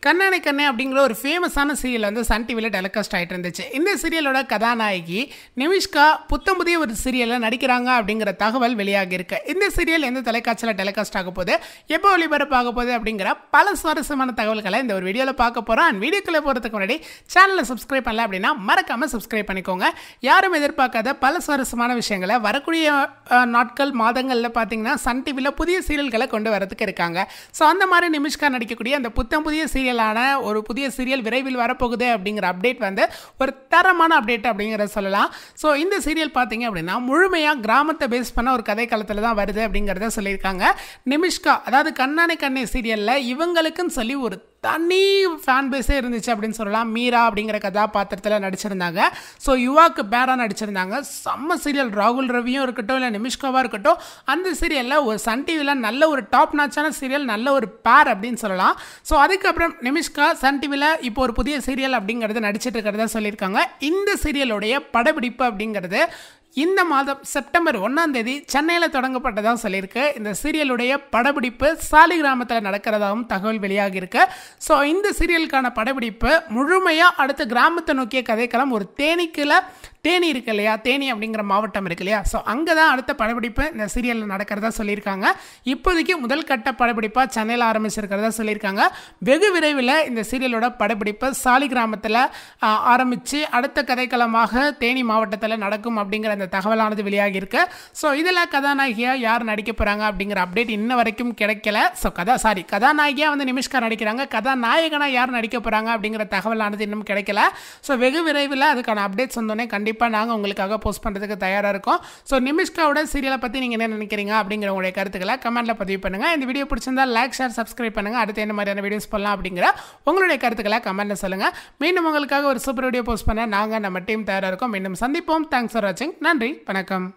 கண்ணானை கண்ணே அப்படிங்கிற ஒரு ஃபேமஸான சீரியல் வந்து சன் டிவியில் டெலிகாஸ்ட் ஆகிட்டு இருந்துச்சு இந்த சீரியலோட கதாநாயகி நிமிஷ்கா புத்தம் புதிய ஒரு சீரியலில் நடிக்கிறாங்க அப்படிங்கிற தகவல் வெளியாகி இருக்கு இந்த சீரியல் எந்த தொலைக்காட்சியில் டெலிகாஸ்ட் ஆக போகுது எப்போ ஒளிபரப்பாக போகுது அப்படிங்கிற பல சுவாரஸ்யமான தகவல்களை இந்த ஒரு வீடியோவில் பார்க்க போகிறோம் அண்ட் வீடியோக்குள்ளே போகிறதுக்கு முன்னாடி சேனலை சப்ஸ்கிரைப் பண்ணல அப்படின்னா மறக்காமல் சப்ஸ்கிரைப் பண்ணிக்கோங்க யாரும் எதிர்பார்க்காத பல சுவாரஸ்யமான விஷயங்களை வரக்கூடிய அஹ், நாட்கள் மாதங்களில் பார்த்தீங்கன்னா சன் டிவியில் புதிய சீரியல்களை கொண்டு வரதுக்கு இருக்காங்க ஸோ அந்த மாதிரி நிமிஷ்கா நடிக்கக்கூடிய அந்த புத்தம் புதிய சீரியலான ஒரு புதிய சீரியல் விரைவில் வரப்போகுது அப்படிங்கிற அப்டேட் வந்து ஒரு தரமான அப்டேட் அப்படிங்கிறத சொல்லலாம் ஸோ இந்த சீரியல் பார்த்தீங்க அப்படின்னா முழுமையாக கிராமத்தை பேஸ் பண்ண ஒரு கதை காலத்தில் தான் வருது அப்படிங்கிறத சொல்லியிருக்காங்க நிமிஷ்கா அதாவது கண்ணானை கண்ணே சீரியலில் இவங்களுக்குன்னு சொல்லி ஒரு தனி ஃபேன் பேஸே இருந்துச்சு அப்படின்னு சொல்லலாம் மீரா அப்படிங்கிற கதாபாத்திரத்தில் நடிச்சிருந்தாங்க ஸோ யுவாக்கு பேரா நடிச்சிருந்தாங்க செம்ம சீரியல் ராகுல் ரவியும் இருக்கட்டும் இல்லை நிமிஷ்காவாக இருக்கட்டும் அந்த சீரியலில் ஒரு சன் டிவியில் நல்ல ஒரு டாப் நாச்சான சீரியல் நல்ல ஒரு பேர் அப்படின்னு சொல்லலாம் ஸோ அதுக்கப்புறம் நிமிஷ்கா சன் டிவியில் இப்போ ஒரு புதிய சீரியல் அப்படிங்கிறது நடிச்சிட்டு இருக்கிறதா சொல்லியிருக்காங்க இந்த சீரியலுடைய படப்பிடிப்பு அப்படிங்கிறது இந்த மாதம் செப்டம்பர் ஒன்றாம் தேதி சென்னையில் தொடங்கப்பட்டதாக சொல்லியிருக்கு இந்த சீரியலுடைய படப்பிடிப்பு சாலி கிராமத்தில் நடக்கிறதாகவும் தகவல் வெளியாகியிருக்கு ஸோ இந்த சீரியலுக்கான படப்பிடிப்பு முழுமையாக அடுத்த கிராமத்தை நோக்கிய கதைக்களம் ஒரு தேனிக்குள்ள தேனி இருக்கு இல்லையா தேனி அப்படிங்கிற மாவட்டம் இருக்கு இல்லையா ஸோ அங்கே தான் அடுத்த படப்பிடிப்பு இந்த சீரியலில் நடக்கிறதா சொல்லியிருக்காங்க இப்போதைக்கு முதல் கட்ட படப்பிடிப்பாக சென்னையில் ஆரம்பிச்சிருக்கிறதா சொல்லியிருக்காங்க வெகு விரைவில் இந்த சீரியலோட படப்பிடிப்பு சாலி கிராமத்தில் ஆரம்பித்து அடுத்த கதைக்களமாக தேனி மாவட்டத்தில் நடக்கும் அப்படிங்கிற அந்த தகவலானது வெளியாகி இருக்கு ஸோ இதில் கதாநாயகியாக யார் நடிக்க போகிறாங்க அப்படிங்கிற அப்டேட் இன்ன வரைக்கும் கிடைக்கல ஸோ கதா சாரி கதாநாயகியாக வந்து நிமிஷ்கா நடிக்கிறாங்க கதாநாயகனாக யார் நடிக்க போகிறாங்க அப்படிங்கிற தகவலானது இன்னும் கிடைக்கல ஸோ வெகு விரைவில் அதுக்கான அப்டேட்ஸ் வந்தோடனே கண்டிப்பாக நாங்கள் உங்களுக்காக போஸ்ட் பண்ணுறதுக்கு தயாராக இருக்கோம் ஸோ நிமிஷ்காவோட சீரியலை பற்றி நீங்கள் என்ன நினைக்கிறீங்க அப்படிங்கிற உங்களுடைய கருத்துக்களை கமெண்ட்டில் பதிவு பண்ணுங்கள் இந்த வீடியோ பிடிச்சிருந்தா லைக் ஷேர் சப்ஸ்கிரைப் பண்ணுங்கள் அடுத்து என்ன மாதிரியான வீடியோஸ் பண்ணலாம் அப்படிங்கிற உங்களுடைய கருத்துக்களை கமெண்ட்டில் சொல்லுங்கள் மீண்டும் உங்களுக்காக ஒரு சூப்பர் வீடியோ போஸ்ட் பண்ண நாங்கள் நம்ம டீம் தயாராக இருக்கோம் மீண்டும் சந்திப்போம் தேங்க்ஸ் ஃபார் வாட்சிங் நன்றி வணக்கம்